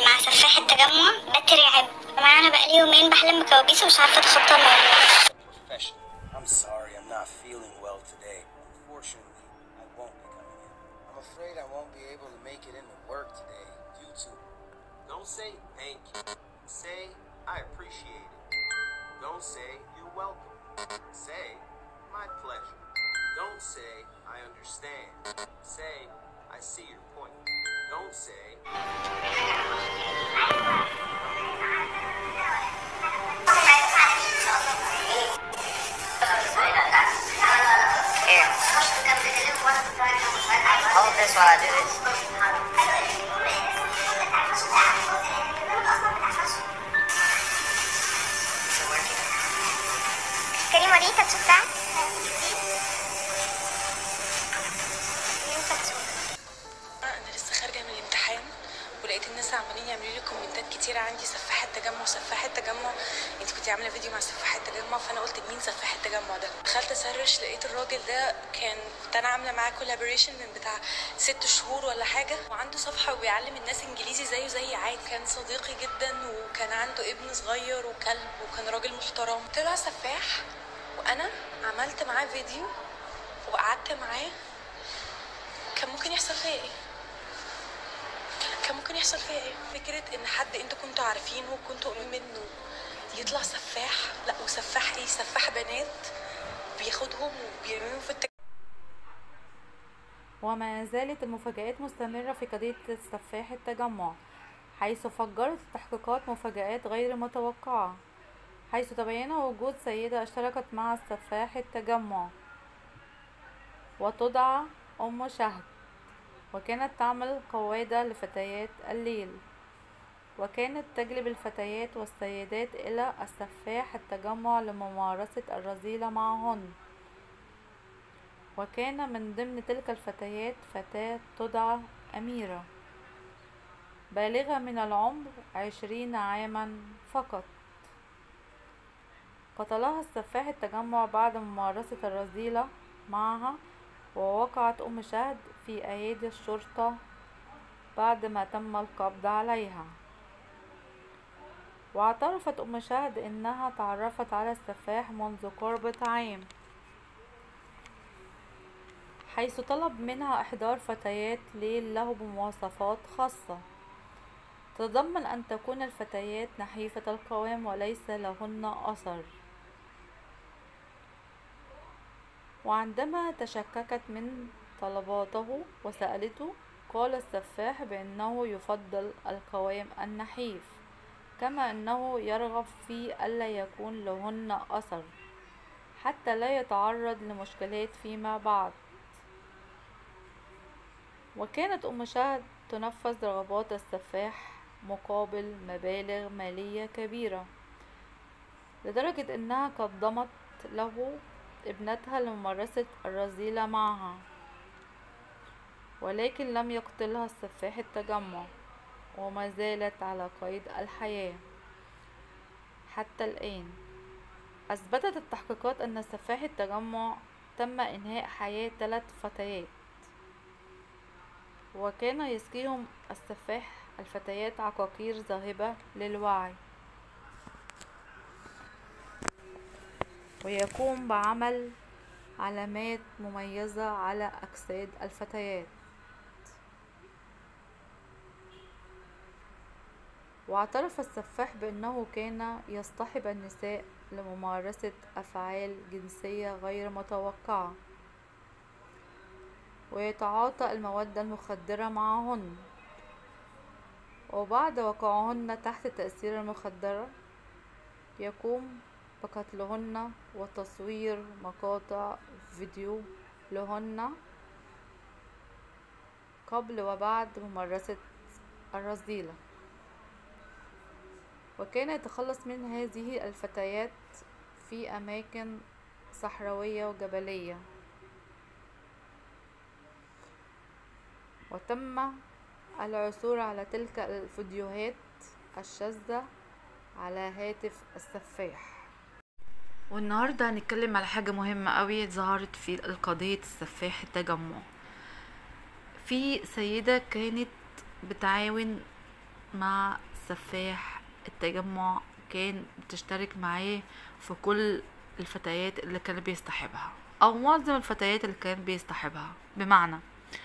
مع سفاح التجمع بترعب معانا بقالي يومين بحلم بكوابيس ومش عارفه اتخطى الموضوع profession. I'm sorry, I'm not feeling well today. Unfortunately, I won't be coming in. I'm afraid I won't be able to make it into work today due to. Don't say thank you. Say I appreciate it. Don't say you're welcome. Say my pleasure. Don't say I understand. Say I see your point. Don't say Here. Hold this while I do this. Is it working? كريم وريتا تشوفها انا لسه خارجه من الامتحان ولقيت الناس عمالين يعملوا لي كومنتات كتيره عندي سفاح التجمع سفاح التجمع انت كنت عامله فيديو مع سفاح التجمع فانا قلت مين سفاح التجمع ده دخلت اسرش لقيت الراجل ده كان كنت انا عامله معاه كولابوريشن من بتاع ست شهور ولا حاجه وعنده صفحه وبيعلم الناس انجليزي زيه زي عادي كان صديقي جدا وكان عنده ابن صغير وكلب وكان راجل محترم طلع سفاح وانا عملت معاه فيديو وقعدت معاه كان ممكن يحصل فيا ايه كان ممكن يحصل فيا ايه فكره ان حد انتوا كنتوا عارفينه وكنتوا قريبين منه يطلع سفاح لا وسفاح ايه سفاح بنات بياخدهم وبيرميهم في التك... وما زالت المفاجآت مستمرة في قضية سفاح التجمع حيث فجرت التحقيقات مفاجآت غير متوقعة حيث تبين وجود سيدة اشتركت مع سفاح التجمع وتدعى أم شهد وكانت تعمل قوادة لفتيات الليل وكانت تجلب الفتيات والسيدات إلى السفاح التجمع لممارسة الرذيلة معهن وكان من ضمن تلك الفتيات فتاة تدعى أميرة بالغة من العمر عشرين عاما فقط قتلها السفاح التجمع بعد ممارسة الرذيلة معها ووقعت أم شهد في أيدي الشرطة بعد ما تم القبض عليها واعترفت أم شهد إنها تعرفت على السفاح منذ قرابة عام حيث طلب منها إحضار فتيات ليل له بمواصفات خاصة تتضمن أن تكون الفتيات نحيفة القوام وليس لهن أثر وعندما تشككت من طلباته وسألته قال السفاح بأنه يفضل القوام النحيف كما أنه يرغب في ألا يكون لهن أثر حتى لا يتعرض لمشكلات فيما بعد وكانت أم شهد تنفذ رغبات السفاح مقابل مبالغ مالية كبيرة لدرجة أنها قدمت له ابنتها لممارسة الرذيلة معها ولكن لم يقتلها السفاح التجمع وما زالت على قيد الحياة حتى الآن أثبتت التحقيقات أن سفاح التجمع تم إنهاء حياة ثلاث فتيات وكان يسقيهم السفاح الفتيات عقاقير ذاهبة للوعي ويقوم بعمل علامات مميزة على أجساد الفتيات واعترف السفاح بأنه كان يصطحب النساء لممارسة أفعال جنسية غير متوقعة ويتعاطى المواد المخدرة معهن وبعد وقوعهن تحت تأثير المخدرة يقوم بقتلهن وتصوير مقاطع فيديو لهن قبل وبعد ممارسة الرذيلة وكان يتخلص من هذه الفتيات في أماكن صحراوية وجبلية وتم العثور على تلك الفيديوهات الشاذة على هاتف السفاح والنهاردة هنتكلم على حاجة مهمة قوي ظهرت في القضية السفاح التجمع في سيدة كانت بتعاون مع سفاح التجمع كان بتشترك معاه في كل الفتيات اللي كان بيصطحبها او معظم الفتيات اللي كان بيصطحبها بمعنى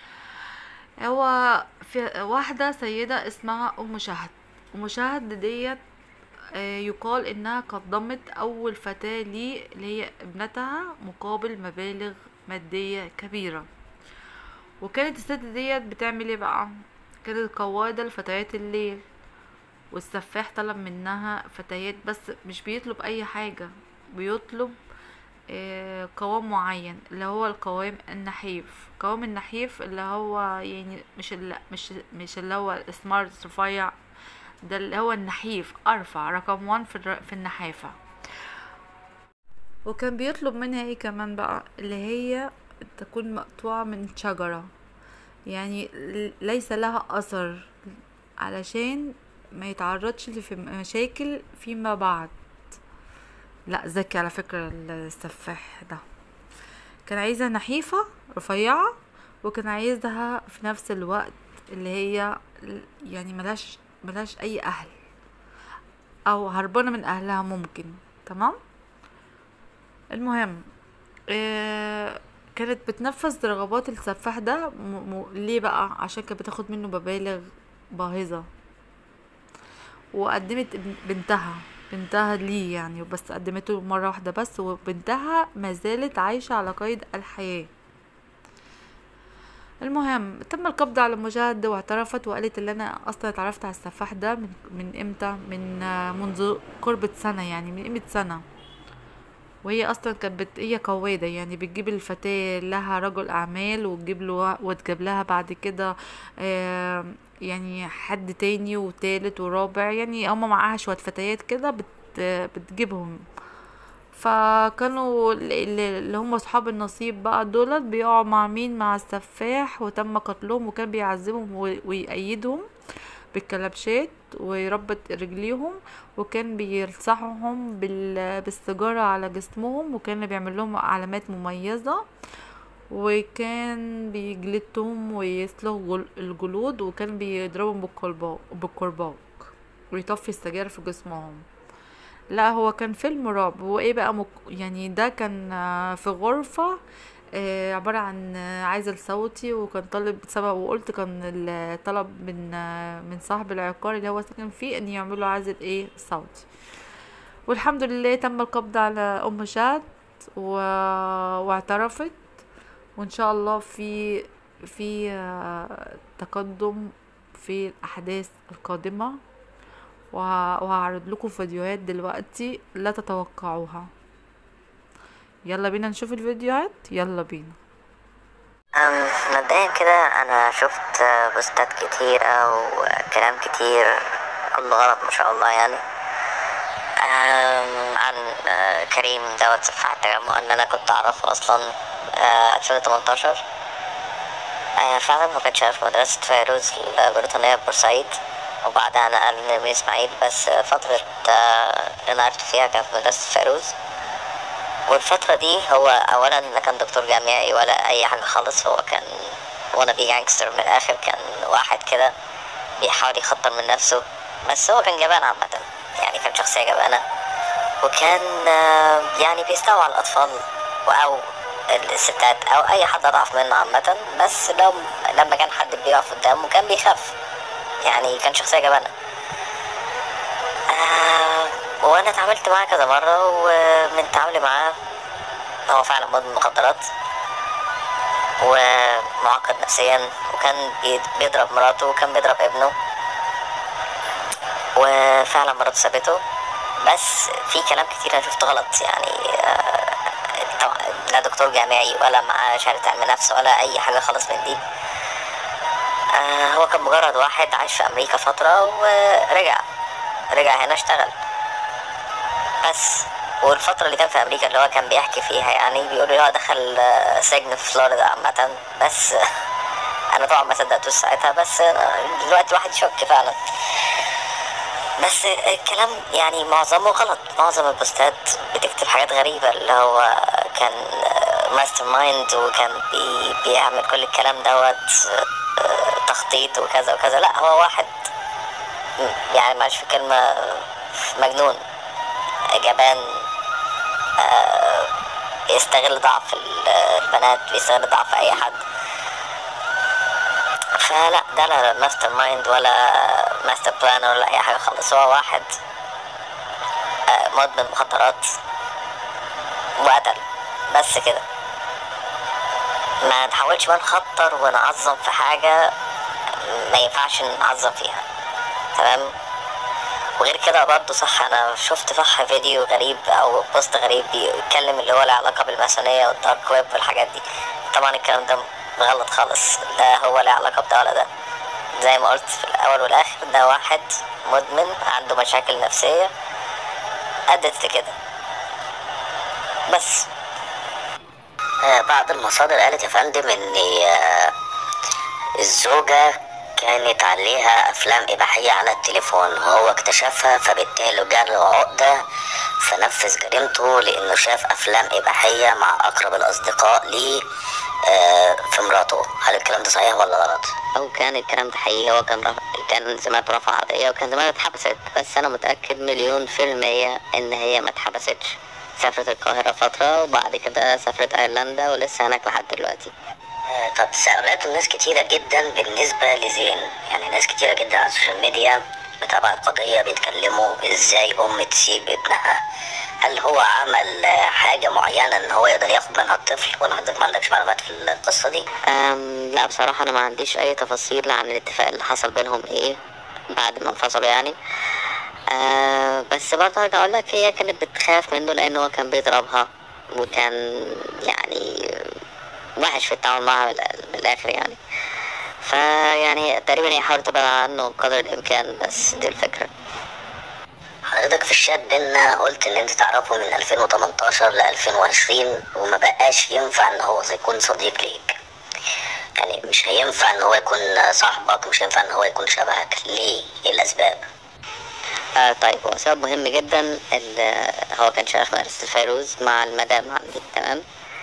هو في واحدة سيدة اسمها أم شهد أم شهد ديت آه، يقال إنها قدمت أول فتاة ليه اللي هي ابنتها مقابل مبالغ مادية كبيرة وكانت الست ديت بتعمل ايه بقى كانت قوادة لفتيات الليل والسفاح طلب منها فتيات بس مش بيطلب اي حاجة بيطلب آه، قوام معين اللي هو القوام النحيف قوام النحيف اللي هو يعني مش اللي مش مش اللي هو سمارت رفيع ده اللي هو النحيف ارفع رقم وان في الر- في النحافة وكان بيطلب منها ايه كمان بقى اللي هي تكون مقطوعة من شجرة يعني ل- ليس لها اثر علشان ما يتعرضش لفي مشاكل فيما بعد لا ذكي على فكرة السفاح ده كان عايزها نحيفة رفيعة وكان عايزها في نفس الوقت اللي هي ل- يعني ملهاش ملهاش اي اهل او هربانة من اهلها ممكن تمام المهم آه كانت بتنفذ رغبات السفاح ده م... م... ليه بقى عشان كانت بتاخد منه مبالغ باهظة وقدمت ابن- بنتها بنتها ليه يعني بس قدمته مرة واحدة بس وبنتها ما زالت عايشة على قيد الحياة المهم تم القبض على مجاهد واعترفت وقالت اللي انا اصلا اتعرفت على السفاح ده من من امتى من آه، منذ قرابة سنة يعني من قيمة سنة وهي اصلا كانت بت... هي قوادة يعني بتجيب الفتاة لها رجل اعمال وتجيب له وتجيب لها بعد كده آه يعني حد تاني وتالت ورابع يعني هما معاها شوية فتيات كده بت... بتجيبهم فكانوا ال- ال- اللي هم اصحاب النصيب بقى دولت بيقعوا مع مين مع السفاح وتم قتلهم وكان بيعذبهم و- ويأيدهم بالكلبشات ويربط رجليهم وكان بيلصقهم بال- بالسيجارة على جسمهم وكان بيعمل لهم علامات مميزة وكان بيجلدهم ويسلخ جل- الجلود وكان بيضربهم بالكرباج بالكرباج ويطفي السجاير في جسمهم لا هو كان فيلم رعب وايه بقى مك... يعني ده كان آه، في غرفة آه، عبارة عن آه، عازل صوتي وكان طالب سبق وقلت كان الطلب من آه، من صاحب العقار اللي هو ساكن فيه ان يعملوا عازل ايه صوتي والحمد لله تم القبض على ام شاد و... واعترفت وان شاء الله في في آه، تقدم في الاحداث القادمه وه- وهعرض لكم فيديوهات دلوقتي لا تتوقعوها يلا بينا نشوف الفيديوهات يلا بينا أم، مبدئيا كده انا شفت آه، بوستات كتيرة وكلام كتير كله غلط ما شاء الله يعني أم، عن آه، كريم دوت سفاح التجمع اللي انا كنت اعرفه اصلا آه، 2018 آه، فعلا هو كان شغال في مدرسة فيروز البريطانية في بورسعيد وبعدها نقل لنمي اسماعيل بس آه، فترة آه، اللي انا عرفت فيها كان في مدرسة فيروز والفترة دي هو أولا لا كان دكتور جامعي ولا أي حاجة خالص هو كان وانا بي جانجستر من الآخر كان واحد كده بيحاول يخطر من نفسه بس هو كان جبان عامة يعني كان شخصية جبانة وكان آه، يعني بيستوعب على الأطفال أو الستات أو أي حد أضعف منه عامة بس لو لما كان حد بيقف قدامه كان بيخاف يعني كان شخصية جبانة آه، وانا اتعاملت معاه كذا مرة ومن تعاملي معاه هو فعلا مدمن مخدرات ومعقد نفسيا وكان بي- بيضرب مراته وكان بيضرب ابنه وفعلا مراته سابته بس في كلام كتير انا شفته غلط يعني آه، طبعا لا دكتور جامعي ولا معاه شهادة علم نفس ولا اي حاجة خالص من دي آه، هو كان مجرد واحد عايش في امريكا فترة ورجع رجع هنا اشتغل بس والفترة اللي كان في أمريكا اللي هو كان بيحكي فيها يعني بيقول لي هو دخل آه، سجن في فلوريدا عامة بس آه، أنا طبعا ما صدقتوش ساعتها بس أنا دلوقتي الواحد يشك فعلا بس الكلام يعني معظمه غلط معظم البوستات بتكتب حاجات غريبة اللي هو كان ماستر مايند وكان بي بيعمل كل الكلام دوت آه، تخطيط وكذا وكذا لا هو واحد يعني معلش في كلمة مجنون جبان آه، بيستغل ضعف ال- البنات بيستغل ضعف أي حد فلا ده لا ماستر مايند ولا ماستر بلانر ولا أي حاجة خالص هو واحد آه، مدمن مخدرات وقتل بس كده ما نحاولش بقى نخطر ونعظم في حاجة ما ينفعش نعظم فيها تمام وغير كده برضه صح انا شفت صح فيديو غريب او بوست غريب بيتكلم اللي هو له علاقه بالماسونيه والدارك ويب والحاجات دي طبعا الكلام ده غلط خالص لا هو له علاقه بده ولا ده زي ما قلت في الاول والاخر ده واحد مدمن عنده مشاكل نفسيه ادت لكده بس آه بعض المصادر قالت يا فندم ان آه الزوجة كانت عليها أفلام إباحية على التليفون وهو اكتشفها فبالتالي جاله عقدة فنفذ جريمته لأنه شاف أفلام إباحية مع أقرب الأصدقاء ليه آه، في مراته هل الكلام ده صحيح ولا غلط؟ أو كان الكلام ده حقيقي هو كان رفع كان زمان رفع قضية وكان زمان اتحبست بس أنا متأكد مليون في المية إن هي ما اتحبستش سافرت القاهرة فترة وبعد كده سافرت أيرلندا ولسه هناك لحد دلوقتي آه، طب تساؤلات الناس كتيرة جدا بالنسبة لزين يعني ناس كتيرة جدا على السوشيال ميديا متابعة القضية بيتكلموا ازاي ام تسيب ابنها هل هو عمل آه، حاجة معينة ان هو يقدر ياخد منها الطفل ولا حضرتك ما عندكش معلومات في القصة دي؟ أم لا بصراحة انا ما عنديش اي تفاصيل عن الاتفاق اللي حصل بينهم ايه بعد ما انفصلوا يعني آه بس برضه هرجع اقول لك هي كانت بتخاف منه لان هو كان بيضربها وكان يعني وحش في التعامل معها بال- بالاخر يعني فيعني تقريبا هي حاولت تبعد عنه قدر الامكان بس دي الفكره حضرتك في الشات بينا قلت ان انت تعرفه من 2018 ل 2020 وما بقاش ينفع ان هو يكون صديق ليك يعني مش هينفع ان هو يكون صاحبك مش هينفع ان هو يكون شبهك ليه ايه الاسباب آه طيب هو سبب مهم جدا ان هو كان شغال في مدرسة الفيروز مع المدام عندي تمام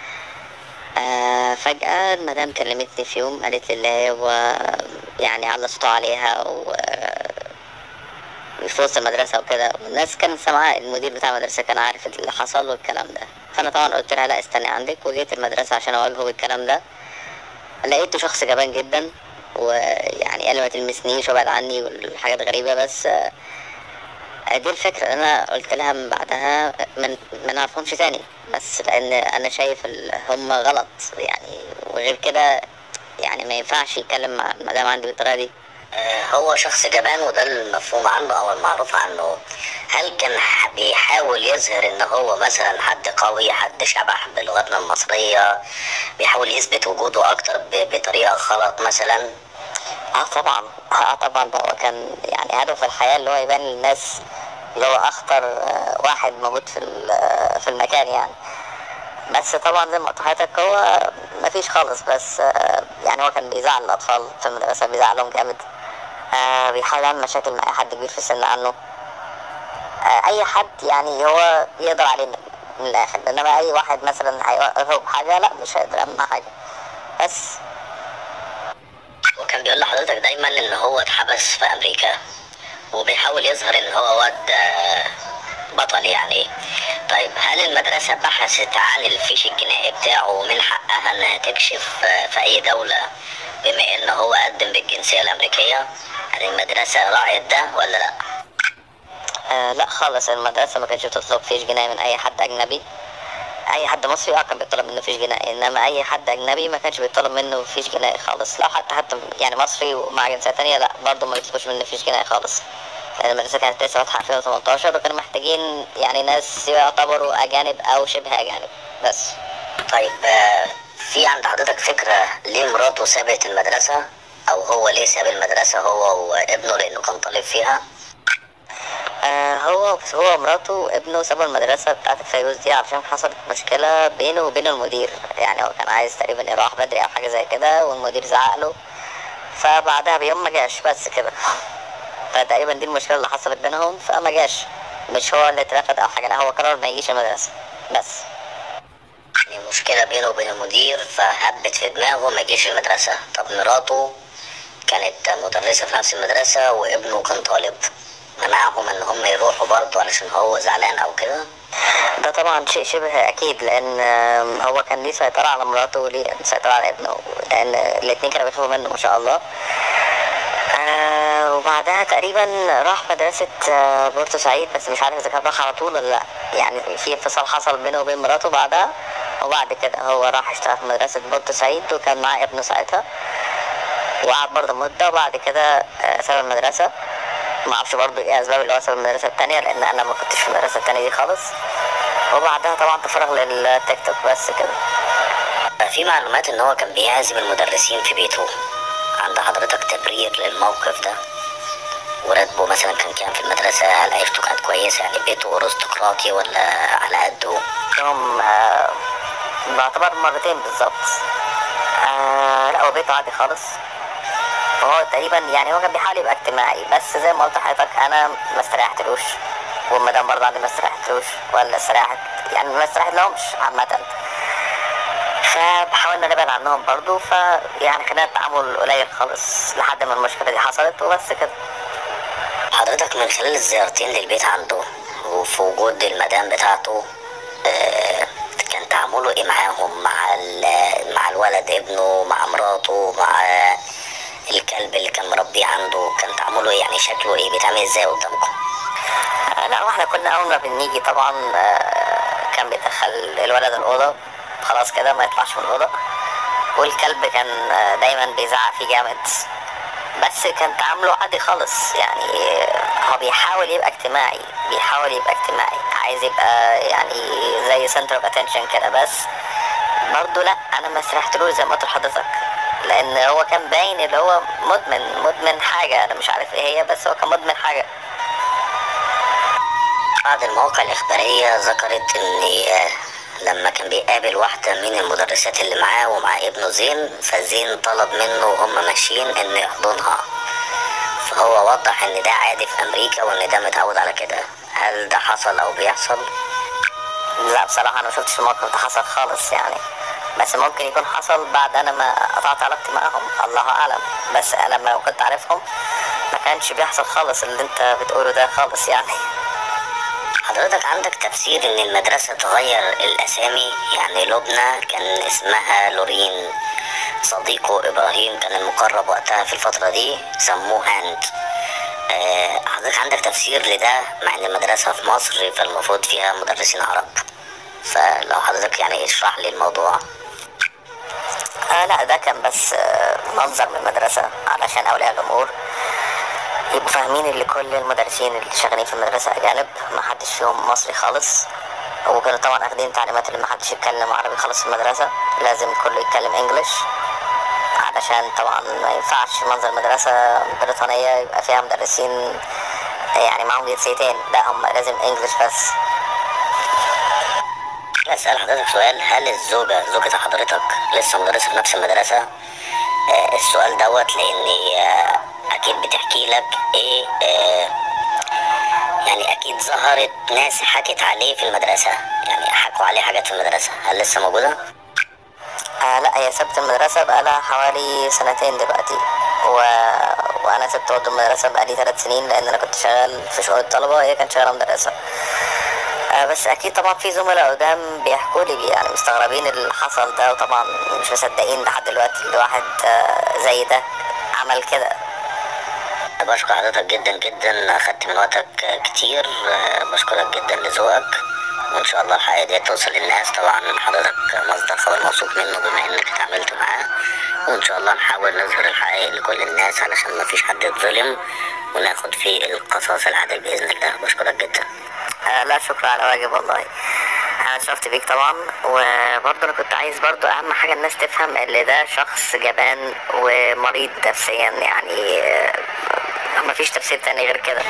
آه فجأة المدام كلمتني في يوم قالت لي اللي هو يعني على صوته عليها و في وسط المدرسة وكده والناس كانت سامعة المدير بتاع المدرسة كان عارف اللي حصل والكلام ده فأنا طبعا قلت لها لا استني عندك وجيت المدرسة عشان أواجهه بالكلام ده لقيته شخص جبان جدا ويعني قال لي ما تلمسنيش وابعد عني والحاجات غريبة بس آه، دي الفكرة أنا قلت لها من بعدها من ما نعرفهمش تاني بس لأن أنا شايف ال- هم غلط يعني وغير كده يعني ما ينفعش يتكلم مع المدام عندي بالطريقة دي هو شخص جبان وده المفهوم عنه أو المعروف عنه هل كان ح- بيحاول يظهر إن هو مثلا حد قوي حد شبح بلغتنا المصرية بيحاول يثبت وجوده أكتر ب- بطريقة غلط مثلا اه طبعا اه طبعا ده هو كان يعني هدف الحياة اللي هو يبان للناس اللي هو اخطر آه، واحد موجود في ال- آه، في المكان يعني بس طبعا زي ما قلت لحضرتك هو مفيش خالص بس آه، يعني هو كان بيزعل الاطفال في المدرسة بيزعلهم جامد آه، بيحاول يعمل مشاكل مع اي حد كبير في السن عنه آه، اي حد يعني هو يقدر عليه من من الاخر انما اي واحد مثلا هيوقفه بحاجة لا مش هيقدر يعمل معاه حاجة بس وكان بيقول لحضرتك دايما ان هو اتحبس في امريكا وبيحاول يظهر ان هو واد آه، بطل يعني طيب هل المدرسة بحثت عن الفيش الجنائي بتاعه ومن حقها انها تكشف آه، في اي دولة بما ان هو قدم بالجنسية الامريكية هل المدرسة راعت ده ولا لا؟ آه لا خالص المدرسة ما كانتش بتطلب فيش جنائي من اي حد اجنبي اي حد مصري اه كان بيطلب منه فيش جنائي انما اي حد اجنبي ما كانش بيطلب منه فيش جنائي خالص لو حتى حتى يعني مصري ومع جنسية تانية لا برضه ما بيطلبوش منه فيش جنائي خالص لان المدرسة كانت لسه فاتحة 2018 وكانوا محتاجين يعني ناس يعتبروا اجانب او شبه اجانب بس طيب آه، في عند حضرتك فكرة ليه مراته سابت المدرسة او هو ليه ساب المدرسة هو وابنه لانه كان طالب فيها آه هو هو ومراته وابنه سابوا المدرسة بتاعت الفيروز دي عشان حصلت مشكلة بينه وبين المدير يعني هو كان عايز تقريبا يروح بدري أو حاجة زي كده والمدير زعق له فبعدها بيوم ما جاش بس كده فتقريبا دي المشكلة اللي حصلت بينهم فما جاش مش هو اللي اترفض أو حاجة لا هو قرر ما يجيش المدرسة بس يعني مشكلة بينه وبين المدير فهبت في دماغه ما يجيش المدرسة طب مراته كانت مدرسة في نفس المدرسة وابنه كان طالب منعهم ان هم يروحوا برضه علشان هو زعلان او كده ده طبعا شيء شبه اكيد لان آم، هو كان ليه سيطرة على مراته وليه سيطرة على ابنه لان الاتنين كانوا بيخافوا منه ما شاء الله آه وبعدها تقريبا راح مدرسة آه بورتو سعيد بس مش عارف اذا كان راح على طول ولا لا يعني في انفصال حصل بينه وبين مراته بعدها وبعد كده هو راح اشتغل في مدرسة بورتو سعيد وكان معاه ابنه ساعتها وقعد برضه مدة وبعد كده آه ساب المدرسة ما اعرفش برضه ايه اسباب اللي هو ساب المدرسة التانية لان انا ما كنتش في المدرسة التانية دي خالص وبعدها طبعا تفرغ للتيك توك بس كده في معلومات ان هو كان بيعزم المدرسين في بيته عند حضرتك تبرير للموقف ده وراتبه مثلا كان كام في المدرسة هل عيشته كانت كويسة يعني بيته أرستقراطي ولا على قده يوم آه بعتبر مرتين بالظبط آه لا هو بيته عادي خالص وهو تقريبا يعني هو كان بيحاول يبقى اجتماعي بس زي ما قلت لحضرتك انا ما استريحتلوش والمدام برضه عندي ما استريحتلوش ولا استريحت يعني ما استريحت لهمش عامة فحاولنا نبعد عنهم برضو ف يعني كان التعامل قليل خالص لحد ما المشكلة دي حصلت وبس كده حضرتك من خلال الزيارتين للبيت عنده وفي وجود المدام بتاعته آه، كان تعامله ايه معاهم مع ال- مع الولد ابنه مع مراته مع الكلب اللي كان مربيه عنده كان تعامله ايه يعني شكله ايه بيتعامل ازاي قدامكم آه، لا واحنا كنا اول ما بنيجي طبعا آه، كان بيدخل الولد الاوضه خلاص كده ما يطلعش من الاوضه والكلب كان آه، دايما بيزعق فيه جامد بس كان تعامله عادي خالص يعني آه، هو بيحاول يبقى اجتماعي بيحاول يبقى اجتماعي عايز يبقى يعني زي سنتر اوف اتنشن كده بس برضه لا انا ما سرحتلوش زي ما قلت لحضرتك لان هو كان باين اللي هو مدمن مدمن حاجه انا مش عارف ايه هي بس هو كان مدمن حاجه بعض المواقع الإخبارية ذكرت إن آه، لما كان بيقابل واحدة من المدرسات اللي معاه ومعاه ابنه زين فزين طلب منه وهم ماشيين إنه يحضنها فهو وضح إن ده عادي في أمريكا وإن ده متعود على كده هل ده حصل أو بيحصل؟ لا بصراحة أنا ما شفتش الموقف ده حصل خالص يعني بس ممكن يكون حصل بعد أنا ما قطعت علاقتي معاهم الله أعلم بس أنا لما كنت عارفهم ما كانش بيحصل خالص اللي أنت بتقوله ده خالص يعني حضرتك عندك تفسير ان المدرسة تغير الاسامي يعني لبنى كان اسمها لورين صديقه ابراهيم كان المقرب وقتها في الفترة دي سموه هاند آه، حضرتك عندك تفسير لده مع ان المدرسة في مصر فالمفروض فيها مدرسين عرب فلو حضرتك يعني اشرح لي الموضوع آه لا ده كان بس آه منظر من المدرسة علشان أولياء الأمور يبقوا فاهمين ان كل المدرسين اللي شغالين في المدرسة أجانب ما حدش فيهم مصري خالص وكانوا طبعا اخدين تعليمات اللي ما حدش يتكلم عربي خالص في المدرسة لازم كله يتكلم انجلش علشان طبعا ما ينفعش منظر مدرسة بريطانية يبقى فيها مدرسين يعني معاهم جنسيتين لا هم لازم انجلش بس أسأل حضرتك سؤال هل الزوجة زوجة حضرتك لسه مدرسة في نفس المدرسة؟ آه السؤال دوت لأني آه أكيد بتحكي لك إيه آه يعني أكيد ظهرت ناس حكت عليه في المدرسة يعني حكوا عليه حاجات في المدرسة هل لسه موجودة؟ آه لا هي سبت المدرسة بقالها حوالي سنتين دلوقتي و... وأنا سبت برضه المدرسة بقالي ثلاث سنين لأن أنا كنت شغال في شؤون الطلبة وهي كانت شغالة مدرسة آه بس اكيد طبعا في زملاء قدام بيحكوا لي يعني مستغربين اللي حصل ده وطبعا مش مصدقين لحد دلوقتي اللي واحد آه زي ده عمل كده بشكر حضرتك جدا جدا اخدت من وقتك كتير آه بشكرك جدا لذوقك وان شاء الله الحقيقه دي توصل للناس طبعا حضرتك مصدر خبر موثوق منه بما انك اتعاملت معاه وان شاء الله نحاول نظهر الحقائق لكل الناس علشان ما فيش حد يتظلم وناخد في القصاص العادل باذن الله بشكرك جدا آه لا شكرا على واجب والله انا اتشرفت بيك طبعا وبرضه انا كنت عايز برضه اهم حاجه الناس تفهم ان ده شخص جبان ومريض نفسيا يعني آه، مفيش تفسير تاني غير كده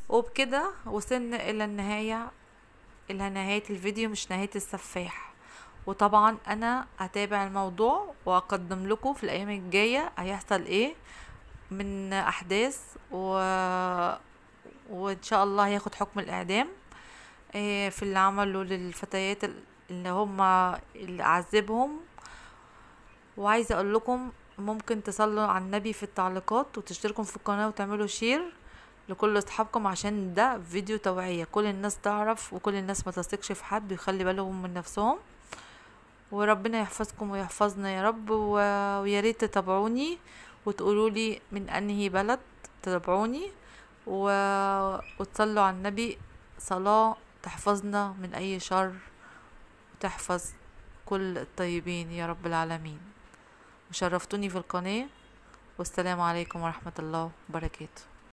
وبكده وصلنا الى النهاية الى نهاية الفيديو مش نهاية السفاح وطبعا انا هتابع الموضوع واقدم لكم في الايام الجاية هيحصل ايه من احداث و... وان شاء الله هياخد حكم الاعدام إيه في اللي عمله للفتيات اللي هم اللي عذبهم وعايزه اقول لكم ممكن تصلوا على النبي في التعليقات وتشتركوا في القناه وتعملوا شير لكل اصحابكم عشان ده فيديو توعيه كل الناس تعرف وكل الناس ما تثقش في حد ويخلي بالهم من نفسهم وربنا يحفظكم ويحفظنا يا رب و... ويا ريت تتابعوني وتقولوا لي من انهي بلد تتابعوني و... وتصلوا على النبي صلاة تحفظنا من اي شر وتحفظ كل الطيبين يا رب العالمين وشرفتوني في القناة والسلام عليكم ورحمة الله وبركاته